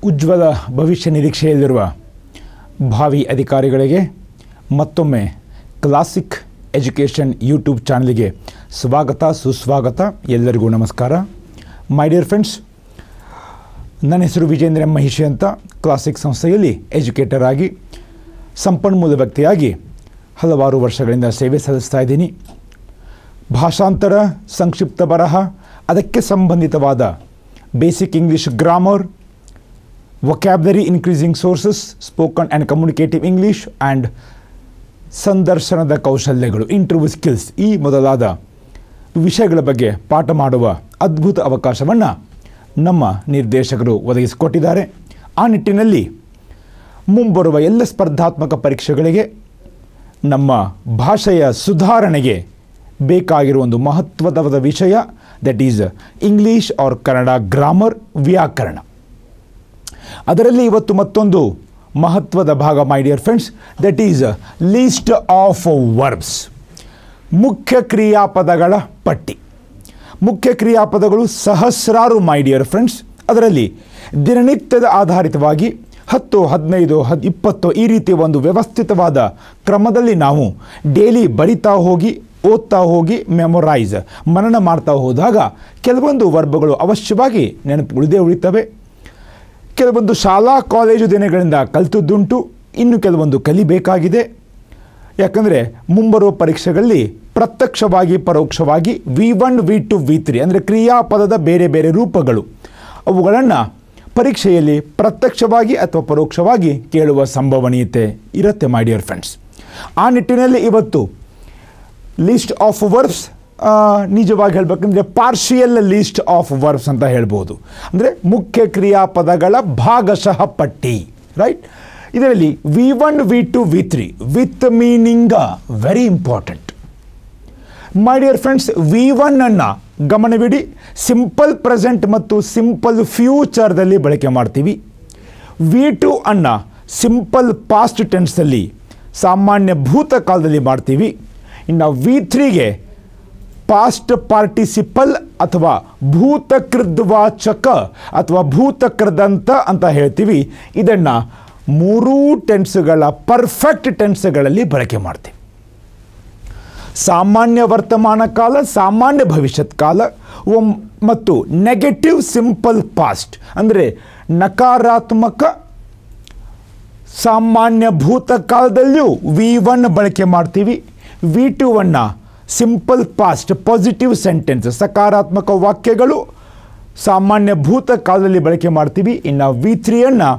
ಉಜ್ವಲ ಭವಿಷ್ಯ ನಿರೀಕ್ಷೆಯಲ್ಲಿರುವ ಭಾವಿ ಅಧಿಕಾರಿಗಳಿಗೆ ಮತ್ತೊಮ್ಮೆ ಕ್ಲಾಸಿಕ್ ಎಜುಕೇಷನ್ ಯೂಟ್ಯೂಬ್ ಚಾನಲ್ಗೆ ಸ್ವಾಗತ ಸುಸ್ವಾಗತ ಎಲ್ಲರಿಗೂ ನಮಸ್ಕಾರ ಮೈ ಡಿಯರ್ ಫ್ರೆಂಡ್ಸ್ ನನ್ನ ಹೆಸರು ವಿಜೇಂದ್ರ ಎಂ ಮಹಿಷಿ ಅಂತ ಕ್ಲಾಸಿಕ್ ಸಂಸ್ಥೆಯಲ್ಲಿ ಎಜುಕೇಟರ್ ಆಗಿ ಸಂಪನ್ಮೂಲ ವ್ಯಕ್ತಿಯಾಗಿ ಹಲವಾರು ವರ್ಷಗಳಿಂದ ಸೇವೆ ಸಲ್ಲಿಸ್ತಾ ಇದ್ದೀನಿ ಭಾಷಾಂತರ ಸಂಕ್ಷಿಪ್ತ ಬರಹ ಅದಕ್ಕೆ ಸಂಬಂಧಿತವಾದ basic English grammar vocabulary increasing sources spoken and communicative English and ಸಂದರ್ಶನದ ಕೌಶಲ್ಯಗಳು ಇಂಟರ್ವ್ಯೂ ಸ್ಕಿಲ್ಸ್ ಈ ಮೊದಲಾದ ವಿಷಯಗಳ ಬಗ್ಗೆ ಪಾಠ ಮಾಡುವ ಅದ್ಭುತ ಅವಕಾಶವನ್ನು ನಮ್ಮ ನಿರ್ದೇಶಕರು ಒದಗಿಸಿಕೊಟ್ಟಿದ್ದಾರೆ ಆ ನಿಟ್ಟಿನಲ್ಲಿ ಮುಂಬರುವ ಎಲ್ಲ ಸ್ಪರ್ಧಾತ್ಮಕ ಪರೀಕ್ಷೆಗಳಿಗೆ ನಮ್ಮ ಭಾಷೆಯ ಸುಧಾರಣೆಗೆ ಬೇಕಾಗಿರುವ ಒಂದು ಮಹತ್ವದ ವಿಷಯ that is English or Kannada grammar ವ್ಯಾಕರಣ ಅದರಲ್ಲಿ ಇವತ್ತು ಮತ್ತೊಂದು ಮಹತ್ವದ ಭಾಗ my dear friends that is list of verbs ಮುಖ್ಯ ಕ್ರಿಯಾಪದಗಳ ಪಟ್ಟಿ ಮುಖ್ಯ ಕ್ರಿಯಾಪದಗಳು ಸಹಸ್ರಾರು ಮೈ ಡಿಯರ್ ಫ್ರೆಂಡ್ಸ್ ಅದರಲ್ಲಿ ದಿನನಿತ್ಯದ ಆಧಾರಿತವಾಗಿ ಹತ್ತು ಹದಿನೈದು ಹದ್ ಇಪ್ಪತ್ತು ಈ ರೀತಿ ಒಂದು ವ್ಯವಸ್ಥಿತವಾದ ಕ್ರಮದಲ್ಲಿ ನಾವು ಡೈಲಿ ಬರಿತಾ ಹೋಗಿ ಓದ್ತಾ ಹೋಗಿ ಮೆಮೊರೈಸ್ ಮನನ ಮಾಡ್ತಾ ಹೋದಾಗ ಕೆಲವೊಂದು ವರ್ಬಗಳು ಅವಶ್ಯವಾಗಿ ನೆನಪು ಉಳಿದೇ ಉಳಿತವೆ ಕೆಲವೊಂದು ಶಾಲಾ ಕಾಲೇಜು ದಿನಗಳಿಂದ ಕಲಿತದ್ದುಂಟು ಇನ್ನು ಕೆಲವೊಂದು ಕಲಿಬೇಕಾಗಿದೆ ಯಾಕಂದರೆ ಮುಂಬರುವ ಪರೀಕ್ಷೆಗಳಲ್ಲಿ ಪ್ರತ್ಯಕ್ಷವಾಗಿ ಪರೋಕ್ಷವಾಗಿ V one V two V three ಅಂದರೆ ಕ್ರಿಯಾಪದದ ಬೇರೆ ಬೇರೆ ರೂಪಗಳು ಅವುಗಳನ್ನು ಪರೀಕ್ಷೆಯಲ್ಲಿ ಪ್ರತ್ಯಕ್ಷವಾಗಿ ಅಥವಾ ಪರೋಕ್ಷವಾಗಿ ಕೇಳುವ ಸಂಭವನೀಯತೆ ಇರುತ್ತೆ ಮೈ ಡಿಯರ್ ಫ್ರೆಂಡ್ಸ್ ಆ ನಿಟ್ಟಿನಲ್ಲಿ ಇವತ್ತು ಲೀಸ್ಟ್ ಆಫ್ ವರ್ಬ್ಸ್ ನಿಜವಾಗಿ ಹೇಳಬೇಕಂದ್ರೆ ಪಾರ್ಷಿಯಲ್ ಲೀಸ್ಟ್ ಆಫ್ ವರ್ಬ್ಸ್ ಅಂತ ಹೇಳ್ಬೋದು ಅಂದರೆ ಮುಖ್ಯ ಕ್ರಿಯಾಪದಗಳ ಭಾಗಶಃ ಪಟ್ಟಿ ರೈಟ್ ಇದರಲ್ಲಿ V one V two V three with meaning very important my dear friends V one ಅನ್ನು ಗಮನವಿಡಿ ಸಿಂಪಲ್ ಪ್ರೆಸೆಂಟ್ ಮತ್ತು ಸಿಂಪಲ್ ಫ್ಯೂಚರ್ದಲ್ಲಿ ಬಳಕೆ ಮಾಡ್ತೀವಿ ವಿ ಟು ಅನ್ನು ಸಿಂಪಲ್ ಪಾಸ್ಟ್ ಟೆನ್ಸಲ್ಲಿ ಸಾಮಾನ್ಯ ಭೂತಕಾಲದಲ್ಲಿ ಮಾಡ್ತೀವಿ ಇನ್ನು ವಿ ತ್ರೀಗೆ ಪಾಸ್ಟ್ ಪಾರ್ಟಿಸಿಪಲ್ ಅಥವಾ ಭೂತಕೃದ್ವಾಚಕ ಅಥವಾ ಭೂತಕೃದಂತ ಅಂತ ಹೇಳ್ತೀವಿ ಇದನ್ನು ಮೂರೂ ಟೆನ್ಸ್ಗಳ ಪರ್ಫೆಕ್ಟ್ ಟೆನ್ಸ್ಗಳಲ್ಲಿ ಬಳಕೆ ಮಾಡ್ತೀವಿ ಸಾಮಾನ್ಯ ವರ್ತಮಾನ ಕಾಲ ಸಾಮಾನ್ಯ ಭವಿಷ್ಯತ್ ಕಾಲ ಒಮ್ ಮತ್ತು ನೆಗೆಟಿವ್ ಸಿಂಪಲ್ ಪಾಸ್ಟ್ ಅಂದರೆ ನಕಾರಾತ್ಮಕ ಸಾಮಾನ್ಯ ಭೂತಕಾಲದಲ್ಲಿಯೂ ವಿ ಒನ್ ಬಳಕೆ ಮಾಡ್ತೀವಿ ವಿ ಟು ಅನ್ನು ಸಿಂಪಲ್ ಪಾಸ್ಟ್ ಪಾಸಿಟಿವ್ ಸೆಂಟೆನ್ಸ್ ಸಕಾರಾತ್ಮಕ ವಾಕ್ಯಗಳು ಸಾಮಾನ್ಯ ಭೂತಕಾಲದಲ್ಲಿ ಬಳಕೆ ಮಾಡ್ತೀವಿ ಇನ್ನು ವಿ ತ್ರೀಯನ್ನು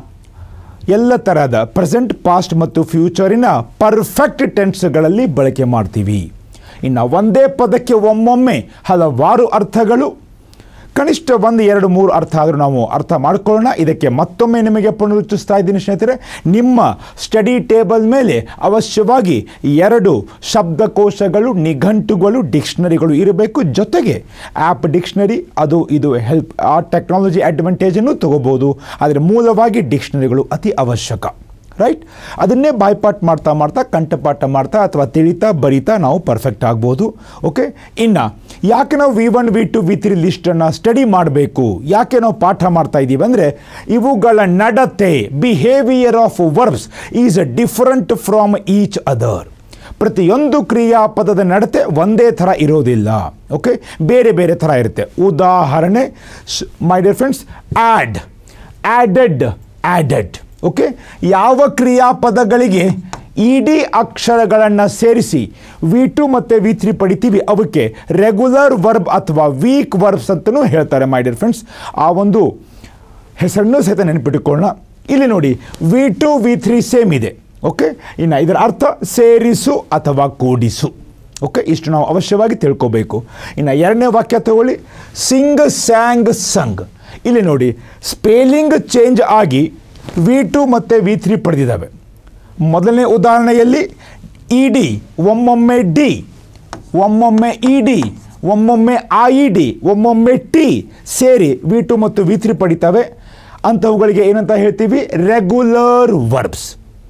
ಎಲ್ಲ ಥರದ ಪ್ರೆಸೆಂಟ್ ಪಾಸ್ಟ್ ಮತ್ತು ಫ್ಯೂಚರಿನ ಪರ್ಫೆಕ್ಟ್ ಟೆನ್ಸ್ಗಳಲ್ಲಿ ಬಳಕೆ ಮಾಡ್ತೀವಿ ಇನ್ನು ಒಂದೇ ಪದಕ್ಕೆ ಒಮ್ಮೊಮ್ಮೆ ಹಲವಾರು ಅರ್ಥಗಳು ಕನಿಷ್ಠ ಒಂದು ಎರಡು ಮೂರು ಅರ್ಥ ಆದರೂ ನಾವು ಅರ್ಥ ಮಾಡ್ಕೊಳ್ಳೋಣ ಇದಕ್ಕೆ ಮತ್ತೊಮ್ಮೆ ನಿಮಗೆ ಪುನರುಚ್ಚಿಸ್ತಾ ಇದ್ದೀನಿ ಸ್ನೇಹಿತರೆ ನಿಮ್ಮ ಸ್ಟಡಿ ಟೇಬಲ್ ಮೇಲೆ ಅವಶ್ಯವಾಗಿ ಎರಡು ಶಬ್ದಕೋಶಗಳು ನಿಘಂಟುಗಳು ಡಿಕ್ಷನರಿಗಳು ಇರಬೇಕು ಜೊತೆಗೆ ಆ್ಯಪ್ ಡಿಕ್ಷನರಿ ಅದು ಇದು ಹೆಲ್ಪ್ ಆ ಟೆಕ್ನಾಲಜಿ ಅಡ್ವಾಂಟೇಜನ್ನು ತಗೋಬೋದು ಆದರೆ ಮೂಲವಾಗಿ ಡಿಕ್ಷನರಿಗಳು ಅತಿ ಅವಶ್ಯಕ ರೈಟ್ ಅದನ್ನೇ ಬಾಯ್ಪಾಟ್ ಮಾಡ್ತಾ ಮಾಡ್ತಾ ಕಂಠಪಾಠ ಮಾಡ್ತಾ ಅಥವಾ ತಿಳಿತಾ ಬರಿತಾ ನಾವು ಪರ್ಫೆಕ್ಟ್ ಆಗ್ಬೋದು ಓಕೆ ಇನ್ನು ಯಾಕೆ ನಾವು V one V two V three ಲಿಸ್ಟನ್ನು ಸ್ಟಡಿ ಮಾಡಬೇಕು ಯಾಕೆ ನಾವು ಪಾಠ ಮಾಡ್ತಾ ಇದ್ದೀವಿ ಅಂದರೆ ಇವುಗಳ ನಡತೆ behaviour of verbs is different from each other ಪ್ರತಿಯೊಂದು ಕ್ರಿಯಾಪದದ ನಡತೆ ಒಂದೇ ಥರ ಇರೋದಿಲ್ಲ ಓಕೆ ಬೇರೆ ಬೇರೆ ಥರ ಇರುತ್ತೆ ಉದಾಹರಣೆ my dear friends add added added okay ಯಾವ ಕ್ರಿಯಾಪದಗಳಿಗೆ ಇಡೀ ಅಕ್ಷರಗಳನ್ನು ಸೇರಿಸಿ ವಿ ಟು ಮತ್ತು ವಿ ತ್ರೀ ಪಡಿತೀವಿ ಅವಕ್ಕೆ ರೆಗ್ಯುಲರ್ ವರ್ಬ್ ಅಥವಾ ವೀಕ್ ವರ್ಬ್ಸ್ ಅಂತಲೂ ಹೇಳ್ತಾರೆ ಮೈ ಡಿಯರ್ ಫ್ರೆಂಡ್ಸ್ ಆ ಒಂದು ಹೆಸರನ್ನು ಸಹಿತ ನೆನಪಿಟ್ಟುಕೊಳ್ಳೋಣ ಇಲ್ಲಿ ನೋಡಿ V two V three same ಇದೆ ಓಕೆ ಇನ್ನು ಇದರ ಅರ್ಥ ಸೇರಿಸು ಅಥವಾ ಕೂಡಿಸು ಓಕೆ ಇಷ್ಟು ನಾವು ಅವಶ್ಯವಾಗಿ ತಿಳ್ಕೋಬೇಕು ಇನ್ನು ಎರಡನೇ ವಾಕ್ಯ ತಗೊಳ್ಳಿ ಸಿಂಗ್ ಸ್ಯಾಂಗ್ ಸಂಗ್ ಇಲ್ಲಿ ನೋಡಿ ಸ್ಪೇಲಿಂಗ್ ಚೇಂಜ್ ಆಗಿ ವಿ ಟು ಮತ್ತು ವಿ ತ್ರೀ ಪಡೆದಿದ್ದಾವೆ ಮೊದಲನೇ ಉದಾಹರಣೆಯಲ್ಲಿ ಇ ಡಿ ಒಮ್ಮೊಮ್ಮೆ ಡಿ ಒಮ್ಮೊಮ್ಮೆ ಇ ಡಿ ಒಮ್ಮೊಮ್ಮೆ ಆ ಇ ಡಿ ಒಮ್ಮೊಮ್ಮೆ ಟಿ ಸೇರಿ ವಿ ಟು ಮತ್ತು ವಿ ತ್ರೀ ಪಡಿತವೆ ಅಂಥವುಗಳಿಗೆ ಏನಂತ ಹೇಳ್ತೀವಿ ರೆಗ್ಯುಲರ್ ವರ್ಬ್ಸ್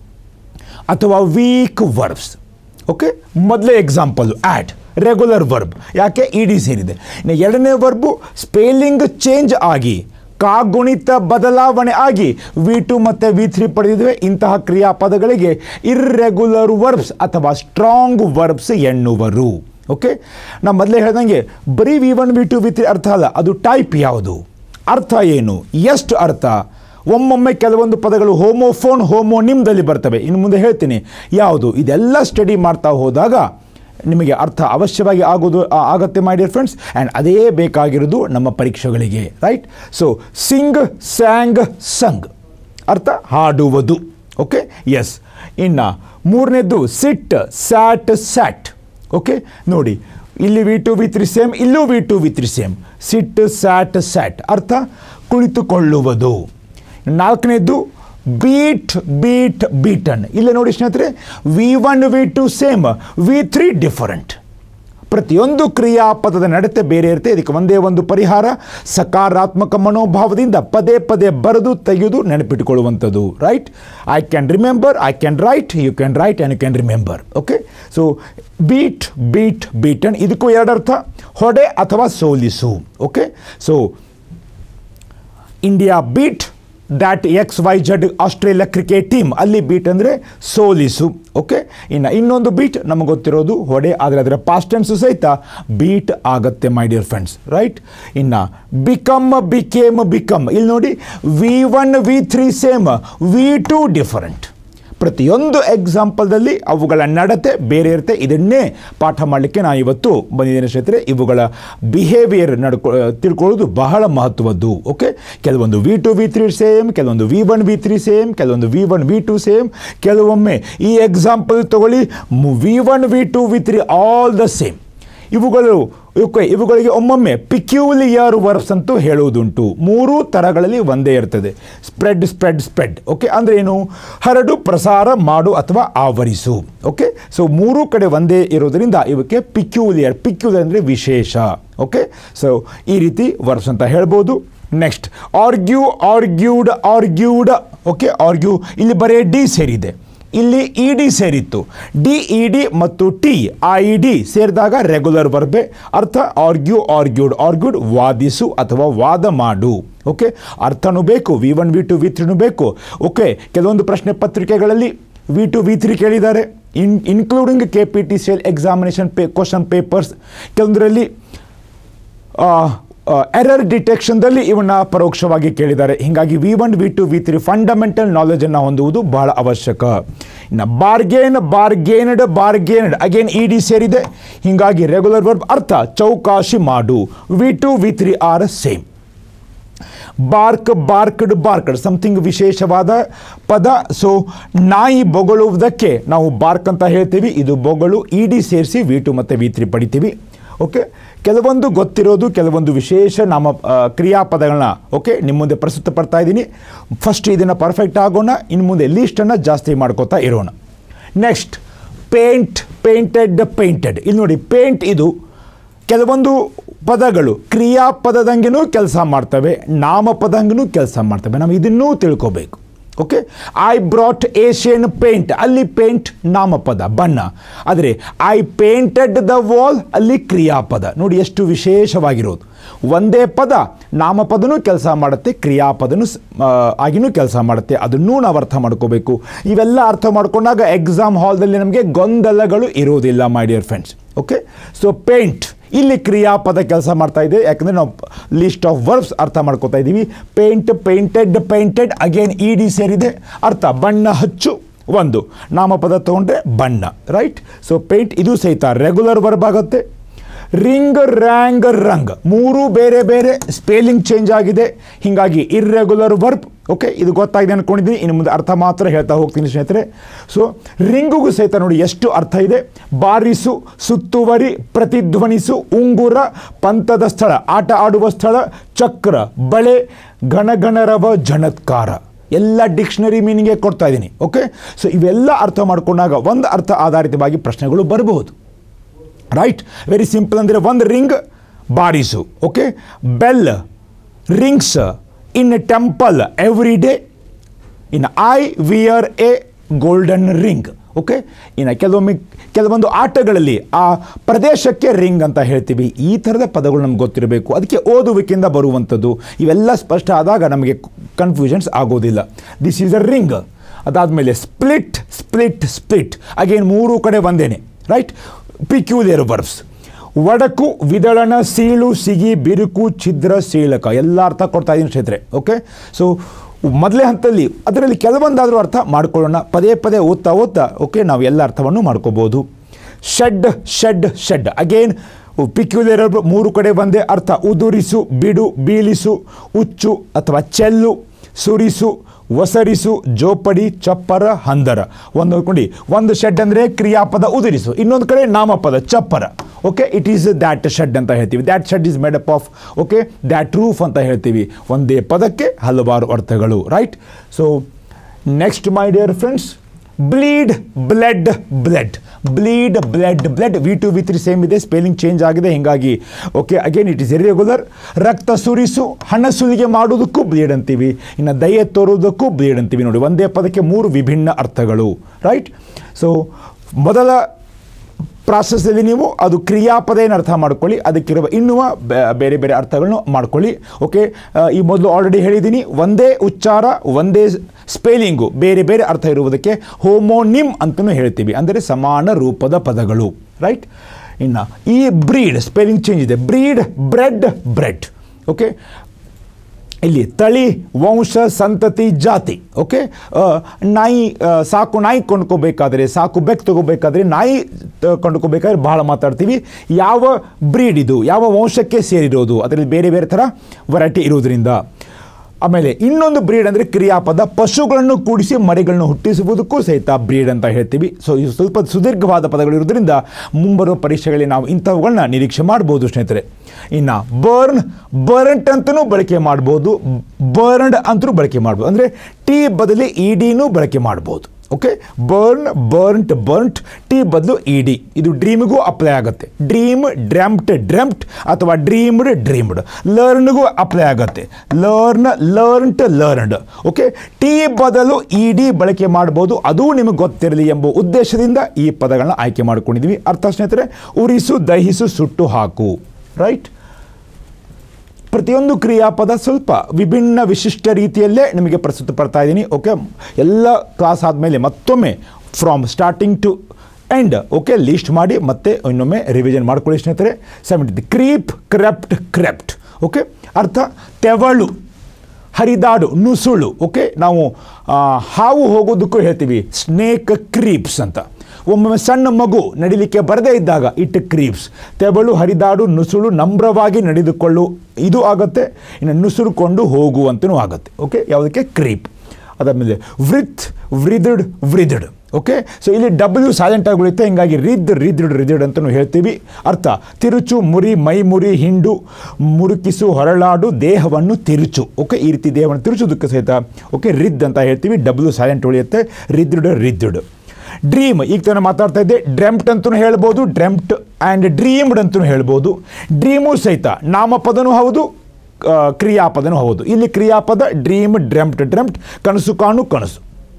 ಅಥವಾ ವೀಕ್ ವರ್ಬ್ಸ್ ಓಕೆ ಮೊದಲೇ ಎಕ್ಸಾಂಪಲು ಆ್ಯಡ್ ರೆಗ್ಯುಲರ್ ವರ್ಬ್ ಯಾಕೆ ಇ ಡಿ ಸೇರಿದೆ ಇನ್ನು ಎರಡನೇ ವರ್ಬು ಸ್ಪೇಲಿಂಗ್ ಚೇಂಜ್ ಆಗಿ ಕಾಗುಣಿತ ಬದಲಾವಣೆ ಆಗಿ ವಿ ಟು ಮತ್ತು ವಿ ತ್ರೀ ಪಡೆದಿದ್ದೇವೆ ಇಂತಹ ಕ್ರಿಯಾಪದಗಳಿಗೆ ಇರ್ರೆಗ್ಯುಲರ್ ವರ್ಬ್ಸ್ ಅಥವಾ ಸ್ಟ್ರಾಂಗ್ ವರ್ಬ್ಸ್ ಎನ್ನುವರು ಓಕೆ ನಾ ಮೊದಲೇ ಹೇಳ್ದಂಗೆ ಬರೀ V one V two V three ಅರ್ಥ ಅಲ್ಲ ಅದು ಟೈಪ್ ಯಾವುದು ಅರ್ಥ ಏನು ಎಷ್ಟು ಅರ್ಥ ಒಮ್ಮೊಮ್ಮೆ ಕೆಲವೊಂದು ಪದಗಳು ಹೋಮೋಫೋನ್ ಹೋಮೋನಿಮ್ದಲ್ಲಿ ಬರ್ತವೆ ಇನ್ನು ಮುಂದೆ ಹೇಳ್ತೀನಿ ಯಾವುದು ಇದೆಲ್ಲ ಸ್ಟಡಿ ಮಾಡ್ತಾ ಹೋದಾಗ ನಿಮಗೆ ಅರ್ಥ ಅವಶ್ಯವಾಗಿ ಆಗೋದು ಆ- ಆಗತ್ತೆ ಮೈ ಡಿಯರ್ ಫ್ರೆಂಡ್ಸ್ ಆ್ಯಂಡ್ ಅದೇ ಬೇಕಾಗಿರೋದು ನಮ್ಮ ಪರೀಕ್ಷೆಗಳಿಗೆ right so sing sang sung ಅರ್ಥ ಹಾಡುವುದು ಓಕೆ ಎಸ್ ಇನ್ನು ಮೂರನೇದು ಸಿಟ್ ಸ್ಯಾಟ್ ಸ್ಯಾಟ್ ಓಕೆ ನೋಡಿ ಇಲ್ಲಿ V two V three same ಇಲ್ಲೂ V two V three same sit sat sat ಅರ್ಥ ಕುಳಿತುಕೊಳ್ಳುವುದು ನಾಲ್ಕನೇದು ಬೀಟ್ ಬೀಟ್ ಬೀಟನ್ ಇಲ್ಲಿ ನೋಡಿ ಸ್ನೇಹಿತರೆ V one V two same V three different ಪ್ರತಿಯೊಂದು ಕ್ರಿಯಾಪದದ ನಡತೆ ಬೇರೆ ಇರುತ್ತೆ ಇದಕ್ಕೆ ಒಂದೇ ಒಂದು ಪರಿಹಾರ ಸಕಾರಾತ್ಮಕ ಮನೋಭಾವದಿಂದ ಪದೇ ಪದೇ ಬರೆದು ತೆಗೆದು ನೆನಪಿಟ್ಟುಕೊಳ್ಳುವಂಥದ್ದು right I can remember I can write you can write and you can remember okay so beat beat beaten ಇದಕ್ಕೂ ಎರಡರ್ಥ ಹೊಡೆ ಅಥವಾ ಸೋಲಿಸು okay so India beat that X Y Z Australia cricket team ಅಲ್ಲಿ ಬೀಟ್ ಅಂದರೆ ಸೋಲಿಸು okay ಇನ್ನು ಇನ್ನೊಂದು ಬೀಟ್ ನಮಗೆ ಗೊತ್ತಿರೋದು ಹೊಡೆ ಆದರೆ ಅದರ ಪಾಸ್ಟ್ ಟೆನ್ಸು ಸಹಿತ ಬೀಟ್ ಆಗತ್ತೆ ಮೈ ಡಿಯರ್ ಫ್ರೆಂಡ್ಸ್ ರೈಟ್ ಇನ್ನು ಬಿಕಮ್ ಬಿಕೇಮ್ ಬಿಕಮ್ ಇಲ್ಲಿ ನೋಡಿ V one V three same V two different ಪ್ರತಿಯೊಂದು ಎಕ್ಸಾಂಪಲ್ದಲ್ಲಿ ಅವುಗಳ ನಡತೆ ಬೇರೆ ಇರುತ್ತೆ ಇದನ್ನೇ ಪಾಠ ಮಾಡಲಿಕ್ಕೆ ನಾನು ಇವತ್ತು ಬಂದಿದ್ದೇನೆ ಸ್ನೇಹಿತರೆ ಇವುಗಳ ಬಿಹೇವಿಯರ್ ನಡ್ಕೊ ತಿಳ್ಕೊಳ್ಳೋದು ಬಹಳ ಮಹತ್ವದ್ದು ಓಕೆ ಕೆಲವೊಂದು V two V three same ಕೆಲವೊಂದು V one V three same ಕೆಲವೊಂದು V one V two same ಕೆಲವೊಮ್ಮೆ ಈ ಎಕ್ಸಾಂಪಲ್ ತಗೊಳ್ಳಿ V one V two V three all the same ಇವುಗಳು ಓಕೆ ಇವುಗಳಿಗೆ ಒಮ್ಮೊಮ್ಮೆ ಪಿಕ್ಯೂಲಿಯರ್ ವರ್ಬ್ಸ್ ಅಂತೂ ಹೇಳುವುದುಂಟು ಮೂರೂ ಥರಗಳಲ್ಲಿ ಒಂದೇ ಇರ್ತದೆ ಸ್ಪ್ರೆಡ್ ಸ್ಪ್ರೆಡ್ ಸ್ಪ್ರೆಡ್ ಓಕೆ ಅಂದರೆ ಏನು ಹರಡು ಪ್ರಸಾರ ಮಾಡು ಅಥವಾ ಆವರಿಸು ಓಕೆ ಸೊ ಮೂರೂ ಕಡೆ ಒಂದೇ ಇರೋದರಿಂದ ಇವಕ್ಕೆ ಪಿಕ್ಯೂಲಿಯರ್ ಪಿಕ್ಯೂಲಿಯರ್ ಅಂದರೆ ವಿಶೇಷ ಓಕೆ ಸೊ ಈ ರೀತಿ ವರ್ಬ್ಸ್ ಅಂತ ಹೇಳ್ಬೋದು next argue argued argued okay argue ಇಲ್ಲಿ ಬರೀ ಡಿ ಸೇರಿದೆ ಇಲ್ಲಿ ಇ ಡಿ ಸೇರಿತ್ತು ಡಿ ಇ ಡಿ ಮತ್ತು ಟಿ ಆ ಇ ಡಿ ಸೇರಿದಾಗ ರೆಗ್ಯುಲರ್ ಬರ್ಬೆ ಅರ್ಥ ಆರ್ಗ್ಯೂ ಆರ್ಗ್ಯೂಡ್ ಆರ್ಗ್ಯೂಡ್ ವಾದಿಸು ಅಥವಾ ವಾದ ಮಾಡು ಓಕೆ ಅರ್ಥನೂ ಬೇಕು V one V two V ತ್ರೀನೂ ಬೇಕು ಓಕೆ ಕೆಲವೊಂದು ಪ್ರಶ್ನೆ ಪತ್ರಿಕೆಗಳಲ್ಲಿ ವಿ ಟು ವಿ ತ್ರೀ ಕೇಳಿದ್ದಾರೆ in including K P T C L examination ಪೇ ಕ್ವಶನ್ ಪೇಪರ್ಸ್ ಕೆಲವೊಂದರಲ್ಲಿ ಎರರ್ ಡಿಟೆಕ್ಷನ್ದಲ್ಲಿ ಇವನ್ನ ಪರೋಕ್ಷವಾಗಿ ಕೇಳಿದ್ದಾರೆ ಹೀಗಾಗಿ V one V two V three fundamental ನಾಲೆಜನ್ನು ಹೊಂದುವುದು ಬಹಳ ಅವಶ್ಯಕ ಇನ್ನು bargain bargained bargained again E D ಸೇರಿದೆ ಹೀಗಾಗಿ ರೆಗ್ಯುಲರ್ ವರ್ಬ್ ಅರ್ಥ ಚೌಕಾಶಿ ಮಾಡು V two V three are same bark barked barked something ವಿಶೇಷವಾದ ಪದ ಸೊ ನಾಯಿ ಬೊಗಳುವುದಕ್ಕೆ ನಾವು ಬಾರ್ಕ್ ಅಂತ ಹೇಳ್ತೀವಿ ಇದು ಬೊಗಳು ಇ ಡಿ ಸೇರಿಸಿ ವಿ ಟು ಮತ್ತು ವಿ ತ್ರೀ ಪಡಿತೀವಿ ಓಕೆ ಕೆಲವೊಂದು ಗೊತ್ತಿರೋದು ಕೆಲವೊಂದು ವಿಶೇಷ ನಾಮ ಆ, ಕ್ರಿಯಾಪದಗಳನ್ನ ಓಕೆ ನಿಮ್ಮ ಮುಂದೆ ಪ್ರಸ್ತುತಪಡ್ತಾ ಇದ್ದೀನಿ ಫಸ್ಟ್ ಇದನ್ನು ಪರ್ಫೆಕ್ಟ್ ಆಗೋಣ ಇನ್ನು ಮುಂದೆ ಲೀಸ್ಟನ್ನು ಜಾಸ್ತಿ ಮಾಡ್ಕೋತಾ ಇರೋಣ ನೆಕ್ಸ್ಟ್ ಪೇಂಟ್ ಪೇಂಟೆಡ್ ಪೇಂಟೆಡ್ ಇಲ್ಲಿ ನೋಡಿ ಪೇಂಟ್ ಇದು ಕೆಲವೊಂದು ಪದಗಳು ಕ್ರಿಯಾಪದದಂಗೆನೂ ಕೆಲಸ ಮಾಡ್ತವೆ ನಾಮಪದಂಗೂ ಕೆಲಸ ಮಾಡ್ತವೆ ನಾವು ಇದನ್ನೂ ತಿಳ್ಕೋಬೇಕು okay I brought Asian paint ಅಲ್ಲಿ ಪೇಂಟ್ ನಾಮಪದ ಬಣ್ಣ ಆದರೆ ಐ ಪೇಂಟೆಡ್ ದ ವಾಲ್ ಅಲ್ಲಿ ಕ್ರಿಯಾಪದ ನೋಡಿ ಎಷ್ಟು ವಿಶೇಷವಾಗಿರೋದು ಒಂದೇ ಪದ ನಾಮಪದನೂ ಕೆಲಸ ಮಾಡುತ್ತೆ ಕ್ರಿಯಾಪದನೂ ಸ್- ಆ, ಆಗಿನೂ ಕೆಲಸ ಮಾಡುತ್ತೆ ಅದನ್ನೂ ನಾವು ಅರ್ಥ ಮಾಡ್ಕೋಬೇಕು ಇವೆಲ್ಲ ಅರ್ಥ ಮಾಡ್ಕೊಂಡಾಗ ಎಕ್ಸಾಮ್ ಹಾಲ್ದಲ್ಲಿ ನಮಗೆ ಗೊಂದಲಗಳು ಇರೋದಿಲ್ಲ my dear friends okay so paint ಇಲ್ಲಿ ಕ್ರಿಯಾಪದ ಕೆಲಸ ಮಾಡ್ತಾ ಇದೆ ಯಾಕಂದರೆ ನಾವು ಲಿಸ್ಟ್ ಆಫ್ ವರ್ಬ್ಸ್ ಅರ್ಥ ಮಾಡ್ಕೋತಾ ಇದ್ದೀವಿ paint painted painted again E D ಸೇರಿದೆ ಅರ್ಥ ಬಣ್ಣ ಹಚ್ಚು ಒಂದು ನಾಮಪದ ತೊಗೊಂಡ್ರೆ ಬಣ್ಣ ರೈಟ್ ಸೊ ಪೇಂಟ್ ಇದು ಸಹಿತ ರೆಗ್ಯುಲರ್ ವರ್ಬ್ ಆಗುತ್ತೆ ರಿಂಗ್ ರ್ಯಾಂಗ್ ರಂಗ್ ಮೂರು ಬೇರೆ ಬೇರೆ ಸ್ಪೆಲ್ಲಿಂಗ್ ಚೇಂಜ್ ಆಗಿದೆ ಹೀಗಾಗಿ ಇರ್ರೆಗ್ಯುಲರ್ ವರ್ಬ್ ಓಕೆ ಇದು ಗೊತ್ತಾಗಿದೆ ಅಂದ್ಕೊಂಡಿದ್ದೀನಿ ಇನ್ನು ಮುಂದೆ ಅರ್ಥ ಮಾತ್ರ ಹೇಳ್ತಾ ಹೋಗ್ತೀನಿ ಸ್ನೇಹಿತರೆ ಸೊ ರಿಂಗುಗೂ ಸಹಿತ ನೋಡಿ ಎಷ್ಟು ಅರ್ಥ ಇದೆ ಬಾರಿಸು ಸುತ್ತುವರಿ ಪ್ರತಿಧ್ವನಿಸು ಉಂಗುರ ಪಂಥದ ಸ್ಥಳ ಆಟ ಆಡುವ ಸ್ಥಳ ಚಕ್ರ ಬಳೆ ಗಣಗಣರವ ಜಣತ್ಕಾರ ಎಲ್ಲ ಡಿಕ್ಷನರಿ ಮೀನಿಂಗೇ ಕೊಡ್ತಾ ಇದ್ದೀನಿ ಓಕೆ ಸೊ ಇವೆಲ್ಲ ಅರ್ಥ ಮಾಡ್ಕೊಂಡಾಗ ಒಂದು ಅರ್ಥ ಆಧಾರಿತವಾಗಿ ಪ್ರಶ್ನೆಗಳು ಬರಬಹುದು ರೈಟ್ ವೆರಿ ಸಿಂಪಲ್ ಅಂದರೆ ಒಂದು ರಿಂಗ್ ಬಾರಿಸು okay bell rings in temple every day in I wear a golden ring okay ಇನ್ನು ಕೆಲವೊಮ್ಮೆ ಕೆಲವೊಂದು ಆಟಗಳಲ್ಲಿ ಆ ಪ್ರದೇಶಕ್ಕೆ ರಿಂಗ್ ಅಂತ ಹೇಳ್ತೀವಿ ಈ ಥರದ ಪದಗಳು ನಮ್ಗೆ ಗೊತ್ತಿರಬೇಕು ಅದಕ್ಕೆ ಓದುವಿಕೆಯಿಂದ ಬರುವಂಥದ್ದು ಇವೆಲ್ಲ ಸ್ಪಷ್ಟ ಆದಾಗ ನಮಗೆ ಕನ್ಫ್ಯೂಷನ್ಸ್ ಆಗೋದಿಲ್ಲ ದಿಸ್ ಈಸ್ ಅ ರಿಂಗ್ ಅದಾದಮೇಲೆ ಸ್ಪ್ಲಿಟ್ ಸ್ಪ್ಲಿಟ್ ಸ್ಪ್ಲಿಟ್ ಅಗೇನ್ ಮೂರು ಕಡೆ ಒಂದೇನೆ ರೈಟ್ ಪಿಕ್ಯೂಲಿಯರ್ ವರ್ಬ್ಸ್ ಒಡಕು ವಿದಳನ ಸೀಳು ಸಿಗಿ ಬಿರುಕು ಛಿದ್ರ ಸೀಳಕ ಎಲ್ಲ ಅರ್ಥ ಕೊಡ್ತಾ ಇದ್ದೀನಿ ಸ್ನೇಹಿತರೆ ಓಕೆ ಸೊ ಮೊದಲೇ ಹಂತದಲ್ಲಿ ಅದರಲ್ಲಿ ಕೆಲವೊಂದಾದರೂ ಅರ್ಥ ಮಾಡ್ಕೊಳ್ಳೋಣ ಪದೇ ಪದೇ ಓದ್ತಾ ಓದ್ತಾ ಓಕೆ ನಾವು ಎಲ್ಲ ಅರ್ಥವನ್ನು ಮಾಡ್ಕೋಬೋದು shed shed shed again peculiar ಮೂರು ಕಡೆ ಒಂದೇ ಅರ್ಥ ಉದುರಿಸು ಬಿಡು ಬೀಳಿಸು ಉಚ್ಚು ಅಥವಾ ಚೆಲ್ಲು ಸುರಿಸು ಒಸರಿಸು ಜೋಪಡಿ ಚಪ್ಪರ ಹಂದರ ಒಂದು ನೋಡ್ಕೊಂಡು ಒಂದು ಶೆಡ್ ಅಂದರೆ ಕ್ರಿಯಾಪದ ಉದುರಿಸು ಇನ್ನೊಂದು ಕಡೆ ನಾಮಪದ ಚಪ್ಪರ okay it is that shed ಅಂತ ಹೇಳ್ತೀವಿ that shed is made up of okay that roof ಅಂತ ಹೇಳ್ತೀವಿ ಒಂದೇ ಪದಕ್ಕೆ ಹಲವಾರು ಅರ್ಥಗಳು right so next my dear friends bleed bled bled bleed bled bled V two V three same ಇದೆ spelling change ಆಗಿದೆ ಹೀಗಾಗಿ okay again it is irregular ರಕ್ತ ಸುರಿಸು ಹಣ ಸುಲಿಗೆ ಮಾಡೋದಕ್ಕೂ ಬ್ಲೀಡ್ ಅಂತೀವಿ ಇನ್ನು ದಯೆ ತೋರುವುದಕ್ಕೂ ಬ್ಲೀಡ್ ಅಂತೀವಿ ನೋಡಿ ಒಂದೇ ಪದಕ್ಕೆ ಮೂರು ವಿಭಿನ್ನ ಅರ್ಥಗಳು ರೈಟ್ ಸೊ ಮೊದಲ ಪ್ರಾಸೆಸ್ಸಲ್ಲಿ ನೀವು ಅದು ಕ್ರಿಯಾಪದ ಏನು ಅರ್ಥ ಮಾಡ್ಕೊಳ್ಳಿ ಅದಕ್ಕಿರುವ ಇನ್ನುವ ಬೆ- ಬೇರೆ ಬೇರೆ ಅರ್ಥಗಳನ್ನು ಮಾಡ್ಕೊಳ್ಳಿ ಓಕೆ ಈ ಮೊದಲು ಆಲ್ರೆಡಿ ಹೇಳಿದ್ದೀನಿ ಒಂದೇ ಉಚ್ಚಾರ ಒಂದೇ ಸ್ಪೆಲ್ಲಿಂಗು ಬೇರೆ ಬೇರೆ ಅರ್ಥ ಇರುವುದಕ್ಕೆ ಹೋಮೋನಿಮ್ ಅಂತಲೂ ಹೇಳ್ತೀವಿ ಅಂದರೆ ಸಮಾನ ರೂಪದ ಪದಗಳು ರೈಟ್ ಇನ್ನು ಈ ಬ್ರೀಡ್ ಸ್ಪೆಲ್ಲಿಂಗ್ ಚೇಂಜ್ ಇದೆ ಬ್ರೀಡ್ ಬ್ರೆಡ್ ಬ್ರೆಡ್ ಓಕೆ ಇಲ್ಲಿ ತಳಿ ವಂಶ ಸಂತತಿ ಜಾತಿ ಓಕೆ ಆ, ನಾಯಿ ಆ, ಸಾಕು ನಾಯಿ ಕೊಂಡ್ಕೋಬೇಕಾದ್ರೆ ಸಾಕು ಬೆಕ್ ತಗೋಬೇಕಾದ್ರೆ ನಾಯಿ ತ- ಕೊಂಡ್ಕೋಬೇಕಾದ್ರೆ ಬಹಳ ಮಾತಾಡ್ತೀವಿ ಯಾವ ಬ್ರೀಡ್ ಇದು ಯಾವ ವಂಶಕ್ಕೆ ಸೇರಿರೋದು ಅದರಲ್ಲಿ ಬೇರೆ ಬೇರೆ ಥರ ವೆರೈಟಿ ಇರೋದ್ರಿಂದ ಆಮೇಲೆ ಇನ್ನೊಂದು ಬ್ರೀಡ್ ಅಂದರೆ ಕ್ರಿಯಾಪದ ಪಶುಗಳನ್ನು ಕೂಡಿಸಿ ಮರಿಗಳನ್ನು ಹುಟ್ಟಿಸುವುದಕ್ಕೂ ಸಹಿತ ಬ್ರೀಡ್ ಅಂತ ಹೇಳ್ತೀವಿ ಸೊ ಇದು ಸ್ವಲ್ಪ ಸುದೀರ್ಘವಾದ ಪದಗಳಿರೋದ್ರಿಂದ ಮುಂಬರುವ ಪರೀಕ್ಷೆಗಳಲ್ಲಿ ನಾವು ಇಂಥವುಗಳನ್ನ ನಿರೀಕ್ಷೆ ಮಾಡ್ಬೋದು ಸ್ನೇಹಿತರೆ ಇನ್ನು ಬರ್ನ್ ಬರ್ಂಟ್ ಅಂತಲೂ ಬಳಕೆ ಮಾಡ್ಬೋದು ಬರ್ನ್ಡ್ ಅಂತಲೂ ಬಳಕೆ ಮಾಡ್ಬೋದು ಅಂದರೆ ಟಿ ಬದಲಿ ಇ ಡಿನೂ ಬಳಕೆ ಮಾಡ್ಬೋದು okay burn burnt burnt T ಬದಲು ಇ ಡಿ ಇದು ಡ್ರೀಮ್ಗೂ ಅಪ್ಲೈ ಆಗುತ್ತೆ ಡ್ರೀಮ್ ಡ್ರೆಮ್ಟ್ ಡ್ರೆಮ್ಟ್ ಅಥವಾ ಡ್ರೀಮ್ಡ್ ಡ್ರೀಮ್ಡ್ ಲರ್ನ್ಗೂ ಅಪ್ಲೈ ಆಗುತ್ತೆ learn learnt learned okay T ಬದಲು ಇ ಡಿ ಬಳಕೆ ಮಾಡ್ಬೋದು ಅದೂ ನಿಮಗೆ ಗೊತ್ತಿರಲಿ ಎಂಬ ಉದ್ದೇಶದಿಂದ ಈ ಪದಗಳನ್ನ ಆಯ್ಕೆ ಮಾಡ್ಕೊಂಡಿದ್ದೀವಿ ಅರ್ಥ ಸ್ನೇಹಿತರೆ ಉರಿಸು ದಹಿಸು ಸುಟ್ಟು ಹಾಕು ರೈಟ್ ಪ್ರತಿಯೊಂದು ಕ್ರಿಯಾಪದ ಸ್ವಲ್ಪ ವಿಭಿನ್ನ ವಿಶಿಷ್ಟ ರೀತಿಯಲ್ಲೇ ನಿಮಗೆ ಪ್ರಸ್ತುತ ಪಡ್ತಾ ಇದ್ದೀನಿ ಓಕೆ ಎಲ್ಲ ಕ್ಲಾಸ್ ಆದಮೇಲೆ ಮತ್ತೊಮ್ಮೆ from starting to end okay list ಮಾಡಿ ಮತ್ತೆ ಇನ್ನೊಮ್ಮೆ ರಿವಿಷನ್ ಮಾಡ್ಕೊಳ್ಳಿ ಸ್ನೇಹಿತರೆ seventy creep crept crept okay ಅರ್ಥ ತೆವಳು ಹರಿದಾಡು ನುಸುಳು ಓಕೆ ನಾವು ಆ, ಹಾವು ಹೋಗೋದಕ್ಕೂ ಹೇಳ್ತೀವಿ ಸ್ನೇಕ್ ಕ್ರೀಪ್ಸ್ ಅಂತ ಒಮ್ಮೊಮ್ಮೆ ಸಣ್ಣ ಮಗು ನಡಿಲಿಕ್ಕೆ ಬರದೇ ಇದ್ದಾಗ ಇಟ್ ಕ್ರೀಪ್ಸ್ ತೆವಳು ಹರಿದಾಡು ನುಸುಳು ನಮ್ರವಾಗಿ ನಡೆದುಕೊಳ್ಳು ಇದು ಆಗುತ್ತೆ ಇನ್ನು ನುಸುಳುಕೊಂಡು ಹೋಗುವಂತನೂ ಆಗುತ್ತೆ ಓಕೆ ಯಾವುದಕ್ಕೆ ಕ್ರೀಪ್ ಅದಾದಮೇಲೆ writhe writhed writhed okay so ಇಲ್ಲಿ ಡಬ್ಲ್ಯೂ ಸೈಲೆಂಟ್ ಆಗಿ ಉಳಿಯುತ್ತೆ ಹಿಂಗಾಗಿ ರಿದ್ ರಿದ್ಡ್ ರಿದಡ್ ಅಂತಲೂ ಹೇಳ್ತೀವಿ ಅರ್ಥ ತಿರುಚು ಮುರಿ ಮೈ ಮುರಿ ಹಿಂಡು ಮುರುಕಿಸು ಹೊರಳಾಡು ದೇಹವನ್ನು ತಿರುಚು ಓಕೆ ಈ ರೀತಿ ದೇಹವನ್ನು ತಿರುಚೋದಕ್ಕೆ ಸಹಿತ ಓಕೆ ರಿದ್ ಅಂತ ಹೇಳ್ತೀವಿ ಡಬ್ಲ್ಯೂ ಸೈಲೆಂಟ್ ಉಳಿಯುತ್ತೆ ರಿದ್ಡ್ ರಿದ್ಡ್ ಡ್ರೀಮ್ ಈಗ ತಾನೇ ಮಾತಾಡ್ತಾ ಇದ್ದೆ ಡ್ರೆಮ್ಟ್ ಅಂತಲೂ ಹೇಳ್ಬೋದು ಡ್ರೆಮ್ಟ್ ಆ್ಯಂಡ್ ಡ್ರೀಮ್ಡ್ ಅಂತಲೂ ಹೇಳ್ಬೋದು ಡ್ರೀಮು ಸಹಿತ ನಾಮಪದನೂ ಹೌದು ಆ, ಕ್ರಿಯಾಪದನೂ ಹೌದು ಇಲ್ಲಿ ಕ್ರಿಯಾಪದ ಡ್ರೀಮ್ ಡ್ರೆಮ್ಟ್ ಡ್ರೆಮ್ಟ್ ಕನಸು ಕಾಣು ಕನಸು